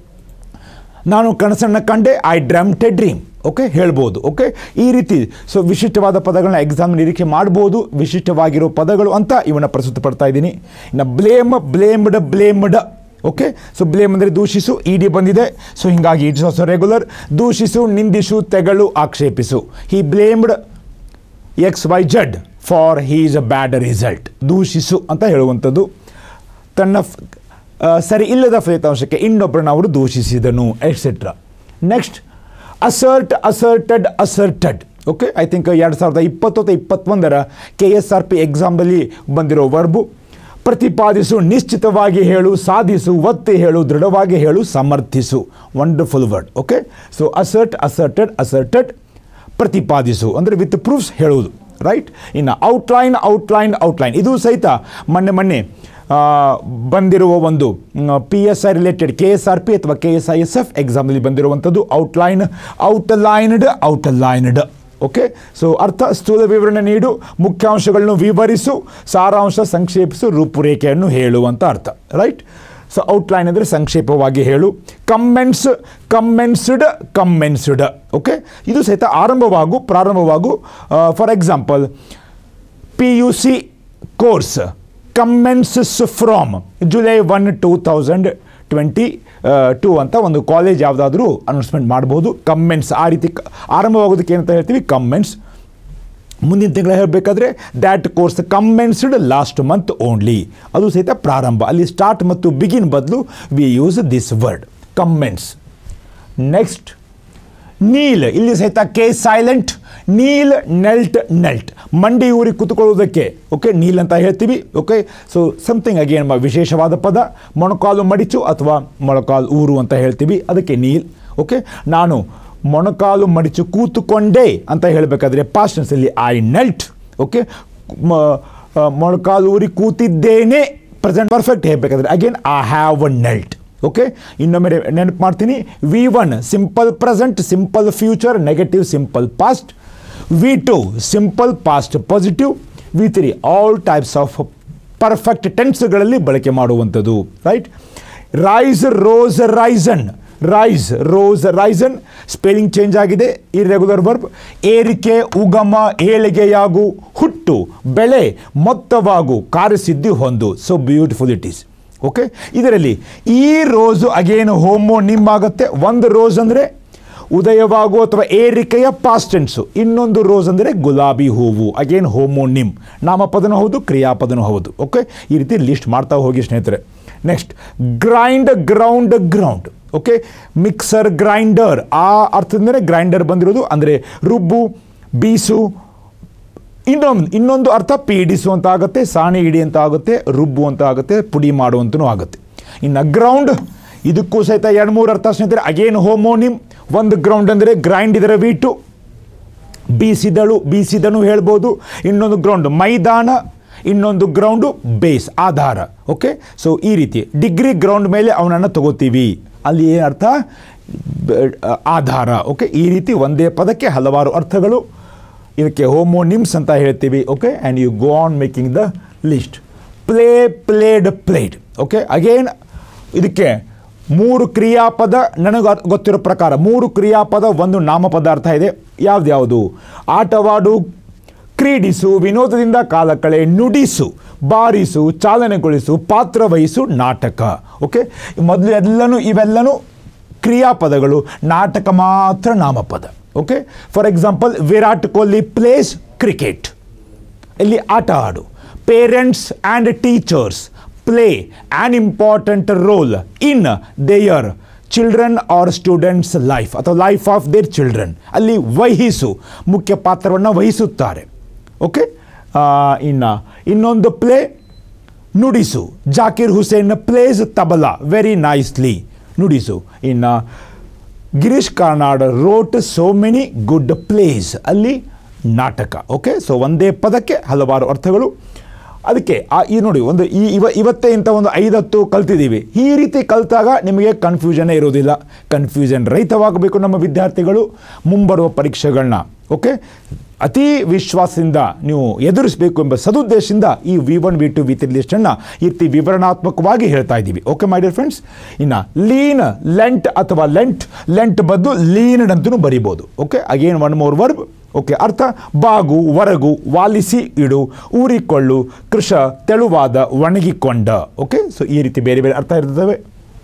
ನಾನು ಕನಸನ್ನು ಕಂಡೆ I dreamt a dream okay ಹೇಳ್ಬೋದು ಓಕೆ ಈ ರೀತಿ ಸೊ ವಿಶಿಷ್ಟವಾದ ಪದಗಳನ್ನ ಎಕ್ಸಾಮ್ ನಿರೀಕ್ಷೆ ಮಾಡ್ಬೋದು ವಿಶಿಷ್ಟವಾಗಿರೋ ಪದಗಳು ಅಂತ ಇವನ್ನ ಪ್ರಸ್ತುತ ಪಡ್ತಾ ಇದ್ದೀನಿ ಇನ್ನು blame blamed blamed okay so blame ಅಂದರೆ ದೂಷಿಸು ಇ ಡಿ ಬಂದಿದೆ ಸೊ ಹೀಗಾಗಿ ಇಟ್ಸ್ ಆಲ್ಸೋ ರೆಗ್ಯುಲರ್ ದೂಷಿಸು ನಿಂದಿಸು ತೆಗಳು ಆಕ್ಷೇಪಿಸು he blamed X Y Z for his a bad result ದೂಷಿಸು ಅಂತ ಹೇಳುವಂಥದ್ದು ತನ್ನ ಫ್- ಆ, ಸರಿ ಇಲ್ಲದ ಫಲಿತಾಂಶಕ್ಕೆ ಇನ್ನೊಬ್ಬರನ್ನ ಅವರು ದೂಷಿಸಿದನು etcetera next assert asserted asserted okay I think ಎರಡು ಸಾವಿರದ ಇಪ್ಪತ್ತು ಅಥವಾ ಇಪ್ಪತ್ತೊಂದರ ಕೆ ಎಸ್ ಆರ್ ಪಿ ಎಕ್ಸಾಮ್ದಲ್ಲಿ ಬಂದಿರೋ ವರ್ಬು ಪ್ರತಿಪಾದಿಸು ನಿಶ್ಚಿತವಾಗಿ ಹೇಳು ಸಾಧಿಸು ಒತ್ತಿ ಹೇಳು ದೃಢವಾಗಿ ಹೇಳು ಸಮರ್ಥಿಸು wonderful word okay so assert asserted asserted ಪ್ರತಿಪಾದಿಸು ಅಂದರೆ ವಿತ್ ಪ್ರೂಫ್ಸ್ ಹೇಳುವುದು ರೈಟ್ ಇನ್ನು ಔಟ್ಲೈನ್ ಔಟ್ಲೈನ್ ಔಟ್ಲೈನ್ ಇದು ಸಹಿತ ಮೊನ್ನೆ ಮೊನ್ನೆ ಆ, ಬಂದಿರುವ ಒಂದು P S I related K S R P ಅಥವಾ K S I S F ಎಕ್ಸಾಮ್ನಲ್ಲಿ ಬಂದಿರುವಂಥದ್ದು outline outlined outlined okay so ಅರ್ಥ ಸ್ಥೂಲ ವಿವರಣೆ ನೀಡು ಮುಖ್ಯಾಂಶಗಳನ್ನು ವಿವರಿಸು ಸಾರಾಂಶ ಸಂಕ್ಷೇಪಿಸು ರೂಪುರೇಖೆಯನ್ನು ಹೇಳುವಂಥ ಅರ್ಥ ರೈಟ್ ಸೊ ಔಟ್ಲೈನ್ ಅಂದರೆ ಸಂಕ್ಷೇಪವಾಗಿ ಹೇಳು ಕಮ್ಮೆನ್ಸ್ ಕಮ್ಮೆನ್ಸ್ಡ್ ಕಮ್ಮೆನ್ಸ್ಡ್ ಓಕೆ ಇದು ಸಹಿತ ಆರಂಭವಾಗು ಪ್ರಾರಂಭವಾಗು for example P U C course commences from July one two thousand twenty two ಅಂತ ಒಂದು ಕಾಲೇಜ್ ಯಾವುದಾದ್ರೂ ಅನೌನ್ಸ್ಮೆಂಟ್ ಮಾಡ್ಬೋದು ಕಮ್ಮೆಂಟ್ಸ್ ಆ ರೀತಿ ಕ- ಆರಂಭವಾಗೋದಕ್ಕೆ ಏನಂತ ಹೇಳ್ತೀವಿ ಕಮ್ಮೆಂಟ್ಸ್ ಮುಂದಿನ ತಿಂಗಳ ಹೇಳಬೇಕಾದ್ರೆ that course commenced last month only ಅದು ಸಹಿತ ಪ್ರಾರಂಭ ಅಲ್ಲಿ ಸ್ಟಾರ್ಟ್ ಮತ್ತು ಬಿಗಿನ್ ಬದಲು we use this word commence next kneel ಇಲ್ಲಿ ಸಹಿತ K silent kneel knelt knelt ಮಂಡಿ ಊರಿ ಕೂತ್ಕೊಳ್ಳೋದಕ್ಕೆ ಓಕೆ ನೀಲ್ ಅಂತ ಹೇಳ್ತೀವಿ ಓಕೆ ಸೊ ಸಮಥಿಂಗ್ ಅಗೇನ್ ವಿಶೇಷವಾದ ಪದ ಮೊಣಕಾಲು ಮಡಿಚು ಅಥವಾ ಮೊಣಕಾಲು ಊರು ಅಂತ ಹೇಳ್ತೀವಿ ಅದಕ್ಕೆ ನೀಲ್ ಓಕೆ ನಾನು ಮೊಣಕಾಲು ಮಡಿಚು ಕೂತುಕೊಂಡೆ ಅಂತ ಹೇಳಬೇಕಾದ್ರೆ ಪಾಸ್ಟನ್ಸಲ್ಲಿ ಐ ನೆಲ್ಟ್ ಓಕೆ ಮೊಣಕಾಲು ಊರಿ ಕೂತಿದ್ದೇನೆ ಪ್ರೆಸೆಂಟ್ ಪರ್ಫೆಕ್ಟ್ ಹೇಳಬೇಕಾದ್ರೆ again I have a knelt okay ಇನ್ನೊಮ್ಮೆ ರೆ- ನೆನಪು ಮಾಡ್ತೀನಿ V one simple present simple future negative simple past V two simple past positive V three all types of perfect ಟೆನ್ಸ್ಗಳಲ್ಲಿ ಬಳಕೆ ಮಾಡುವಂಥದ್ದು right rise rose risen rise rose risen spelling change ಆಗಿದೆ irregular verb ಏರಿಕೆ ಉಗಮ ಏಳಿಗೆಯಾಗು ಹುಟ್ಟು ಬೆಳೆ ಮೊತ್ತವಾಗು ಕಾರ್ಯಸಿದ್ಧಿ ಹೊಂದು so beautiful it is okay ಇದರಲ್ಲಿ ಈ ರೋಸು ಅಗೇನ್ ಹೋಮೋ ನಿಮ್ ಆಗುತ್ತೆ ಒಂದು ರೋಸ್ ಅಂದರೆ ಉದಯವಾಗು ಅಥವಾ ಏರಿಕೆಯ ಪಾಸ್ಟೆನ್ಸು ಇನ್ನೊಂದು ರೋಸ್ ಅಂದರೆ ಗುಲಾಬಿ ಹೂವು ಅಗೇನ್ ಹೋಮೋನಿಮ್ ನಾಮಪದನೂ ಹೌದು ಕ್ರಿಯಾಪದನೂ ಹೌದು ಓಕೆ ಈ ರೀತಿ ಲಿಸ್ಟ್ ಮಾಡ್ತಾ ಹೋಗಿ ಸ್ನೇಹಿತರೆ next grind ground ground okay mixer grinder ಆ ಅರ್ಥದಿಂದಲೇ ಗ್ರೈಂಡರ್ ಬಂದಿರೋದು ಅಂದರೆ ರುಬ್ಬು ಬೀಸು ಇನ್ನೊಂದು ಇನ್ನೊಂದು ಅರ್ಥ ಪೀಡಿಸು ಅಂತ ಆಗುತ್ತೆ ಸಾಣೆ ಇಡಿ ಅಂತ ಆಗುತ್ತೆ ರುಬ್ಬು ಅಂತ ಆಗುತ್ತೆ ಪುಡಿ ಮಾಡುವಂತನೂ ಆಗುತ್ತೆ ಇನ್ನು ಗ್ರೌಂಡ್ ಇದಕ್ಕೂ ಸಹಿತ ಎರಡು ಮೂರು ಅರ್ಥ ಸ್ನೇಹಿತರೆ ಅಗೇನ್ ಹೋಮೋನಿಮ್ ಒಂದು ಗ್ರೌಂಡ್ ಅಂದರೆ ಗ್ರೈಂಡ್ ಇದರ ವೀಟು ಬೀಸಿದಳು ಬೀಸಿದನು ಹೇಳ್ಬೋದು ಇನ್ನೊಂದು ಗ್ರೌಂಡ್ ಮೈದಾನ ಇನ್ನೊಂದು ಗ್ರೌಂಡು ಬೇಸ್ ಆಧಾರ ಓಕೆ ಸೊ ಈ ರೀತಿ ಡಿಗ್ರಿ ಗ್ರೌಂಡ್ ಮೇಲೆ ಅವನನ್ನು ತಗೋತೀವಿ ಅಲ್ಲಿ ಏನು ಅರ್ಥ ಬ- ಆಧಾರ ಓಕೆ ಈ ರೀತಿ ಒಂದೇ ಪದಕ್ಕೆ ಹಲವಾರು ಅರ್ಥಗಳು ಇದಕ್ಕೆ ಹೋಮೋನಿಮ್ಸ್ ಅಂತ ಹೇಳ್ತೀವಿ okay and you go on making the list play played played okay again ಇದಕ್ಕೆ ಮೂರು ಕ್ರಿಯಾಪದ ನನಗೆ ಅರ್- ಗೊತ್ತಿರೋ ಪ್ರಕಾರ ಮೂರು ಕ್ರಿಯಾಪದ ಒಂದು ನಾಮಪದ ಅರ್ಥ ಇದೆ ಯಾವ್ದ್ಯಾವುದು ಆಟವಾಡು ಕ್ರೀಡಿಸು ವಿನೋದದಿಂದ ಕಾಲ ಕಳೆ ನುಡಿಸು ಬಾರಿಸು ಚಾಲನೆಗೊಳಿಸು ಪಾತ್ರ ವಹಿಸು ನಾಟಕ ಓಕೆ ಮೊದಲು ಎಲ್ಲನೂ ಇವೆಲ್ಲನೂ ಕ್ರಿಯಾಪದಗಳು ನಾಟಕ ಮಾತ್ರ ನಾಮಪದ okay for example Virat Kohli plays cricket ಇಲ್ಲಿ ಆಟ ಆಡು parents and teachers play an important role in their children or students life ಅಥವಾ ಲೈಫ್ ಆಫ್ ದೇರ್ ಚಿಲ್ಡ್ರನ್ ಅಲ್ಲಿ ವಹಿಸು ಮುಖ್ಯ ಪಾತ್ರವನ್ನು ವಹಿಸುತ್ತಾರೆ ಓಕೆ ಇನ್ನು ಇನ್ನೊಂದು ಪ್ಲೇ ನುಡಿಸು Zakir Hussain plays tabla very nicely ನುಡಿಸು ಇನ್ನು Girish Karnad wrote so many good plays ಅಲ್ಲಿ ನಾಟಕ ಓಕೆ ಸೊ ಒಂದೇ ಪದಕ್ಕೆ ಹಲವಾರು ಅರ್ಥಗಳು ಅದಕ್ಕೆ ಆ ಈ ನೋಡಿ ಒಂದು ಈ ಇವ ಇವತ್ತೇ ಇಂಥ ಒಂದು ಐದತ್ತು ಕಲ್ತಿದ್ದೀವಿ ಈ ರೀತಿ ಕಲಿತಾಗ ನಿಮಗೆ ಕನ್ಫ್ಯೂಷನ್ನೇ ಇರೋದಿಲ್ಲ ಕನ್ಫ್ಯೂಷನ್ ರಹಿತವಾಗಬೇಕು ನಮ್ಮ ವಿದ್ಯಾರ್ಥಿಗಳು ಮುಂಬರುವ ಪರೀಕ್ಷೆಗಳನ್ನ ಓಕೆ ಅತಿ ವಿಶ್ವಾಸದಿಂದ ನೀವು ಎದುರಿಸಬೇಕು ಎಂಬ ಸದುದ್ದೇಶದಿಂದ ಈ V one V two V three ಲಿಸ್ಟನ್ನು ಈ ರೀತಿ ವಿವರಣಾತ್ಮಕವಾಗಿ ಹೇಳ್ತಾ ಇದ್ದೀವಿ ಓಕೆ ಮೈ ಡಿಯರ್ ಫ್ರೆಂಡ್ಸ್ ಇನ್ನು ಲೀನ್ ಲೆಂಟ್ ಅಥವಾ ಲೆಂಟ್ ಲೆಂಟ್ ಬದ್ದು ಲೀನ್ ಅಂತಲೂ ಬರಿಬೋದು okay again one more verb okay ಅರ್ಥ ಬಾಗು ಹೊರಗು ವಾಲಿಸಿ ಇಡು ಊರಿಕೊಳ್ಳು ಕೃಷ ತೆಳುವಾದ ಒಣಗಿಕೊಂಡ ಓಕೆ ಸೊ ಈ ರೀತಿ ಬೇರೆ ಬೇರೆ ಅರ್ಥ ಇರ್ತವೆ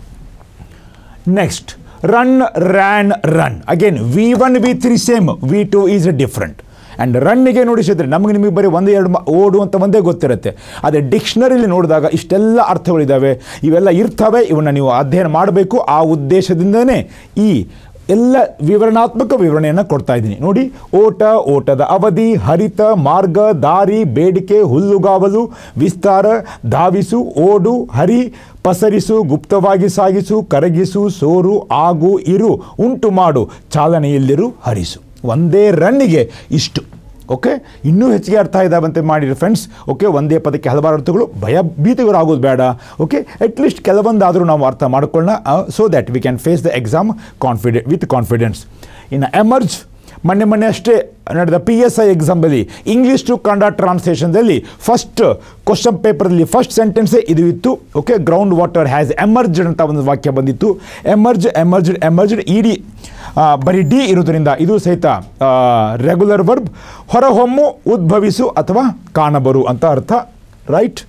next run ran run again V one V three same V two is different and ರನ್ನಿಗೆ ನೋಡಿಸಿದ್ರೆ ನಮಗೆ ನಿಮಗೆ ಬರೀ ಒಂದು ಎರಡು ಮ- ಓಡು ಅಂತ ಒಂದೇ ಗೊತ್ತಿರುತ್ತೆ ಅದೇ ಡಿಕ್ಷನರಿಲಿ ನೋಡಿದಾಗ ಇಷ್ಟೆಲ್ಲ ಅರ್ಥಗಳಿದ್ದಾವೆ ಇವೆಲ್ಲ ಇರ್ತವೆ ಇವನ್ನ ನೀವು ಅಧ್ಯಯನ ಮಾಡಬೇಕು ಆ ಉದ್ದೇಶದಿಂದನೇ ಈ ಎಲ್ಲ ವಿವರಣಾತ್ಮಕ ವಿವರಣೆಯನ್ನು ಕೊಡ್ತಾ ಇದ್ದೀನಿ ನೋಡಿ ಓಟ ಓಟದ ಅವಧಿ ಹರಿತ ಮಾರ್ಗ ದಾರಿ ಬೇಡಿಕೆ ಹುಲ್ಲುಗಾವಲು ವಿಸ್ತಾರ ಧಾವಿಸು ಓಡು ಹರಿ ಪಸರಿಸು ಗುಪ್ತವಾಗಿ ಸಾಗಿಸು ಕರಗಿಸು ಸೋರು ಆಗು ಇರು ಉಂಟು ಮಾಡು ಚಾಲನೆಯಲ್ಲಿರು ಹರಿಸು ಒಂದೇ ರನ್ನಿಗೆ ಇಷ್ಟು ಓಕೆ ಇನ್ನೂ ಹೆಚ್ಚಿಗೆ ಅರ್ಥ ಇದ್ದಾವಂತೆ ಮಾಡಿರಿ ಫ್ರೆಂಡ್ಸ್ ಓಕೆ ಒಂದೇ ಪದಕ್ಕೆ ಹಲವಾರು ಅರ್ಥಗಳು ಭಯ ಭೀತಿಗರಾಗೋದು ಬೇಡ ಓಕೆ ಅಟ್ಲೀಸ್ಟ್ ಕೆಲವೊಂದಾದರೂ ನಾವು ಅರ್ಥ ಮಾಡ್ಕೊಳ್ಳೋಣ so that we can face the exam ಕಾನ್ಫಿಡೆ ವಿತ್ ಕಾನ್ಫಿಡೆನ್ಸ್ ಇನ್ನು ಎಮರ್ಜ್ ಮೊನ್ನೆ ಮೊನ್ನೆ ಅಷ್ಟೇ ನಡೆದ ಪಿ ಎಸ್ ಐ ಎಕ್ಸಾಮಲ್ಲಿ ಇಂಗ್ಲೀಷ್ ಟು ಕನ್ನಡ ಟ್ರಾನ್ಸ್ಲೇಷನ್ದಲ್ಲಿ ಫಸ್ಟ್ ಕ್ವಶನ್ ಪೇಪರಲ್ಲಿ ಫಸ್ಟ್ ಸೆಂಟೆನ್ಸೇ ಇದು ಇತ್ತು okay ground water has emerged ಅಂತ ಒಂದು ವಾಕ್ಯ ಬಂದಿತ್ತು ಎಮರ್ಜ್ ಎಮರ್ಜ್ಡ್ ಎಮರ್ಜ್ಡ್ ಇಡೀ ಆ, ಬರೀ ಡಿ ಇರೋದ್ರಿಂದ ಇದು ಸಹಿತ ರೆಗ್ಯುಲರ್ ವರ್ಬ್ ಹೊರಹೊಮ್ಮು ಉದ್ಭವಿಸು ಅಥವಾ ಕಾಣಬರು ಅಂತ ಅರ್ಥ right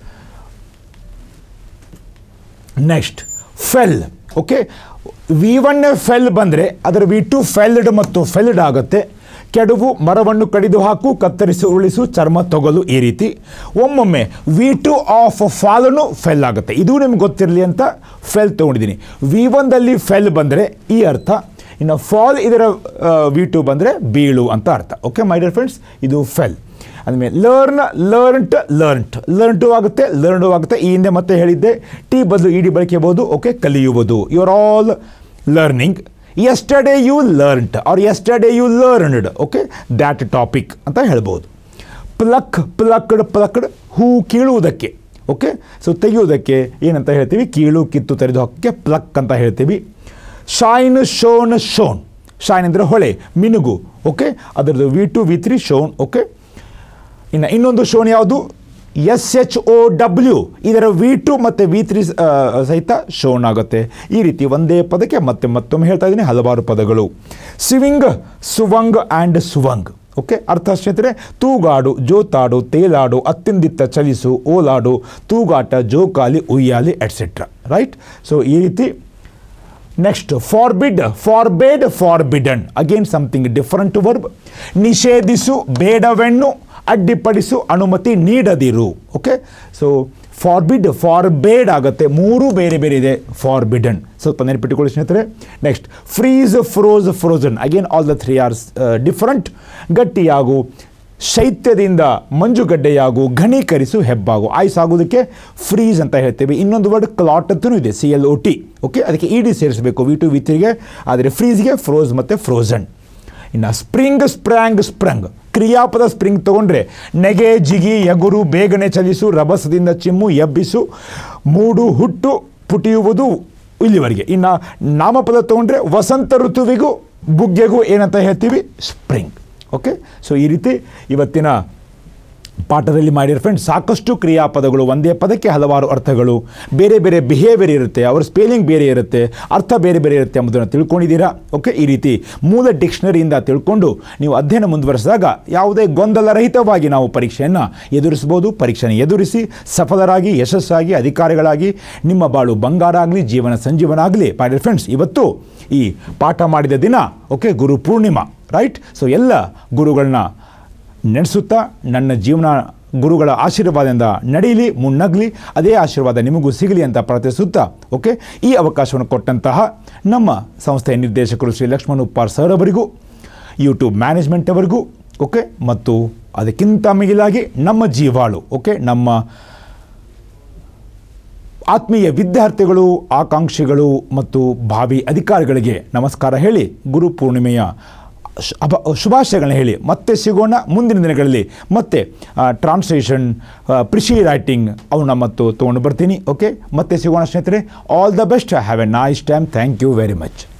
next fell okay V one fell ಬಂದರೆ ಅದರ ವಿ ಟು ಫೆಲ್ಡ್ ಮತ್ತು ಫೆಲ್ಡ್ ಆಗುತ್ತೆ ಕೆಡವು ಮರವನ್ನು ಕಡಿದು ಹಾಕು ಕತ್ತರಿಸಿ ಉರುಳಿಸು ಚರ್ಮ ತೊಗಲು ಈ ರೀತಿ ಒಮ್ಮೊಮ್ಮೆ V two of fallen fell ಆಗುತ್ತೆ ಇದು ನಿಮ್ಗೆ ಗೊತ್ತಿರಲಿ ಅಂತ ಫೆಲ್ ತೊಗೊಂಡಿದ್ದೀನಿ ವಿ ಒಂದಲ್ಲಿ ಫೆಲ್ ಬಂದರೆ ಈ ಅರ್ಥ ಇನ್ನು ಫಾಲ್ ಇದರ ವಿ ಟು ಬಂದರೆ ಬೀಳು ಅಂತ ಅರ್ಥ ಓಕೆ ಮೈ ಡಿಯರ್ ಫ್ರೆಂಡ್ಸ್ ಇದು ಫೆಲ್ ಅಂದಮೇಲೆ ಲರ್ನ್ ಲರ್ನ್ಟ್ ಲರ್ನ್ಟ್ ಲರ್ನ್ ಆಗುತ್ತೆ ಲರ್ನ್ ಆಗುತ್ತೆ ಈ ಹಿಂದೆ ಮತ್ತೆ ಹೇಳಿದ್ದೆ ಟಿ ಬದಲು ಇಡಿ ಬಳಕೆಬಹುದು ಓಕೆ ಕಲಿಯುವುದು you are all learning yesterday you learnt are yesterday you learned okay that topic ಅಂತ ಹೇಳ್ಬೋದು ಪ್ಲಕ್ ಪ್ಲಕ್ಡ್ ಪ್ಲಕ್ಡ್ ಹೂ ಕೀಳುವುದಕ್ಕೆ ಓಕೆ ಸೊ ತೆಗೆಯುವುದಕ್ಕೆ ಏನಂತ ಹೇಳ್ತೀವಿ ಕೀಳು ಕಿತ್ತು ತೆರೆದು ಹಾಕೋಕ್ಕೆ ಪ್ಲಕ್ ಅಂತ ಹೇಳ್ತೀವಿ ಶೈನ್ ಶೋನ್ ಶೋನ್ ಶೈನ್ ಅಂದರೆ ಹೊಳೆ ಮಿನುಗು ಓಕೆ ಅದರದ್ದು V two V three shone okay ಇನ್ನು ಇನ್ನೊಂದು ಶೋನ್ ಯಾವುದು ಎಸ್ ಎಚ್ ಒ ಡಬ್ಲ್ಯೂ ಇದರ ವಿ ಟು ಮತ್ತು ವಿ ತ್ರೀ ಸಹಿತ ಶೋನ್ ಆಗುತ್ತೆ ಈ ರೀತಿ ಒಂದೇ ಪದಕ್ಕೆ ಮತ್ತೆ ಮತ್ತೊಮ್ಮೆ ಹೇಳ್ತಾ ಇದ್ದೀನಿ ಹಲವಾರು ಪದಗಳು ಸಿವಿಂಗ್ ಸುವಂಗ್ ಆ್ಯಂಡ್ ಸುವಂಗ್ ಓಕೆ ಅರ್ಥ ಸ್ನೇಹಿತರೆ ತೂಗಾಡು ಜೋತಾಡು ತೇಲಾಡು ಅತ್ತಿಂದಿತ್ತ ಚಲಿಸು ಓಲಾಡು ತೂಗಾಟ ಜೋಕಾಲಿ ಉಯ್ಯಾಲಿ ಎಟ್ಸೆಟ್ರಾ ರೈಟ್ ಸೊ ಈ ರೀತಿ next forbid forbade forbidden again something different verb ನಿಷೇಧಿಸು ಬೇಡವೆನ್ನು ಅಡ್ಡಿಪಡಿಸು ಅನುಮತಿ ನೀಡದಿರು ಓಕೆ ಸೊ ಫಾರ್ಬಿಡ್ ಫಾರ್ಬೇಡ್ ಆಗುತ್ತೆ ಮೂರು ಬೇರೆ ಬೇರೆ ಇದೆ ಫಾರ್ಬಿಡನ್ ಸ್ವಲ್ಪ ನೆನಪಿಟ್ಟುಕೊಳ್ಳಿ ಸ್ನೇಹಿತರೆ next freeze froze frozen again all the three are different ಗಟ್ಟಿಯಾಗು ಶೈತ್ಯದಿಂದ ಮಂಜುಗಡ್ಡೆಯಾಗು ಘನೀಕರಿಸು ಹೆಬ್ಬಾಗು ಆಯ್ಸ್ ಆಗೋದಕ್ಕೆ ಫ್ರೀಸ್ ಅಂತ ಹೇಳ್ತೇವೆ ಇನ್ನೊಂದು ವರ್ಡ್ ಕ್ಲಾಟ್ ಅಂತಲೂ ಇದೆ C L O T okay ಅದಕ್ಕೆ ಇ ಡಿ ಸೇರಿಸಬೇಕು ವಿ ಟು ವಿ ತ್ರೀಗೆ ಆದರೆ ಫ್ರೀಸ್ಗೆ ಫ್ರೋಸ್ ಮತ್ತು ಫ್ರೋಸನ್ ಇನ್ನು ಸ್ಪ್ರಿಂಗ್ ಸ್ಪ್ರ್ಯಾಂಗ್ ಸ್ಪ್ರಂಗ್ ಕ್ರಿಯಾಪದ ಸ್ಪ್ರಿಂಗ್ ತಗೊಂಡ್ರೆ ನೆಗೆ ಜಿಗಿ ಎಗುರು ಬೇಗನೆ ಚಲಿಸು ರಭಸದಿಂದ ಚಿಮ್ಮು ಎಬ್ಬಿಸು ಮೂಡು ಹುಟ್ಟು ಪುಟಿಯುವುದು ಇಲ್ಲಿವರೆಗೆ ಇನ್ನು ನಾಮಪದ ತಗೊಂಡ್ರೆ ವಸಂತ ಋತುವಿಗೂ ಬುಗ್ಗೆಗೂ ಏನಂತ ಹೇಳ್ತೀವಿ ಸ್ಪ್ರಿಂಗ್ ಓಕೆ ಸೊ ಈ ರೀತಿ ಇವತ್ತಿನ ಪಾಠದಲ್ಲಿ ಮಾಡಿರೋ ಫ್ರೆಂಡ್ಸ್ ಸಾಕಷ್ಟು ಕ್ರಿಯಾಪದಗಳು ಒಂದೇ ಪದಕ್ಕೆ ಹಲವಾರು ಅರ್ಥಗಳು ಬೇರೆ ಬೇರೆ ಬಿಹೇವಿಯರ್ ಇರುತ್ತೆ ಅವ್ರ ಸ್ಪೆಲ್ಲಿಂಗ್ ಬೇರೆ ಇರುತ್ತೆ ಅರ್ಥ ಬೇರೆ ಬೇರೆ ಇರುತ್ತೆ ಎಂಬುದನ್ನು ತಿಳ್ಕೊಂಡಿದ್ದೀರಾ ಓಕೆ ಈ ರೀತಿ ಮೂಲ ಡಿಕ್ಷನರಿಯಿಂದ ತಿಳ್ಕೊಂಡು ನೀವು ಅಧ್ಯಯನ ಮುಂದುವರಿಸಿದಾಗ ಯಾವುದೇ ಗೊಂದಲರಹಿತವಾಗಿ ನಾವು ಪರೀಕ್ಷೆಯನ್ನು ಎದುರಿಸ್ಬೋದು ಪರೀಕ್ಷೆಯನ್ನು ಎದುರಿಸಿ ಸಫಲರಾಗಿ ಯಶಸ್ಸಾಗಿ ಅಧಿಕಾರಿಗಳಾಗಿ ನಿಮ್ಮ ಬಾಳು ಬಂಗಾರ ಆಗಲಿ ಜೀವನ ಸಂಜೀವನ ಆಗಲಿ ಪಾಡಿಯರ್ ಫ್ರೆಂಡ್ಸ್ ಇವತ್ತು ಈ ಪಾಠ ಮಾಡಿದ ದಿನ okay Guru Purnima right so ಎಲ್ಲ ಗುರುಗಳನ್ನ ನೆನೆಸುತ್ತಾ ನನ್ನ ಜೀವನ ಗುರುಗಳ ಆಶೀರ್ವಾದದಿಂದ ನಡೀಲಿ ಮುನ್ನಗ್ಲಿ ಅದೇ ಆಶೀರ್ವಾದ ನಿಮಗೂ ಸಿಗಲಿ ಅಂತ ಪ್ರಾರ್ಥಿಸುತ್ತಾ ಓಕೆ ಈ ಅವಕಾಶವನ್ನು ಕೊಟ್ಟಂತಹ ನಮ್ಮ ಸಂಸ್ಥೆಯ ನಿರ್ದೇಶಕರು ಶ್ರೀ ಲಕ್ಷ್ಮಣ್ ಉಪ್ಪಾರ್ ಸರ್ ಅವರಿಗೂ ಯೂಟ್ಯೂಬ್ ಮ್ಯಾನೇಜ್ಮೆಂಟ್ ಅವರಿಗೂ ಓಕೆ ಮತ್ತು ಅದಕ್ಕಿಂತ ಮಿಗಿಲಾಗಿ ನಮ್ಮ ಜೀವಾಳು ಓಕೆ ನಮ್ಮ ಆತ್ಮೀಯ ವಿದ್ಯಾರ್ಥಿಗಳು ಆಕಾಂಕ್ಷಿಗಳು ಮತ್ತು ಭಾವಿ ಅಧಿಕಾರಿಗಳಿಗೆ ನಮಸ್ಕಾರ ಹೇಳಿ ಗುರು ಪೂರ್ಣಿಮೆಯ ಶು- ಅಭ ಶುಭಾಶಯಗಳನ್ನ ಹೇಳಿ ಮತ್ತೆ ಸಿಗೋಣ ಮುಂದಿನ ದಿನಗಳಲ್ಲಿ ಮತ್ತೆ ಟ್ರಾನ್ಸ್ಲೇಷನ್ ಪ್ರಿಷಿ ರೈಟಿಂಗ್ ಅವನ್ನ ಮತ್ತು ತೊಗೊಂಡು ಬರ್ತೀನಿ ಓಕೆ ಮತ್ತೆ ಸಿಗೋಣ ಸ್ನೇಹಿತರೆ all the best have a nice time thank you very much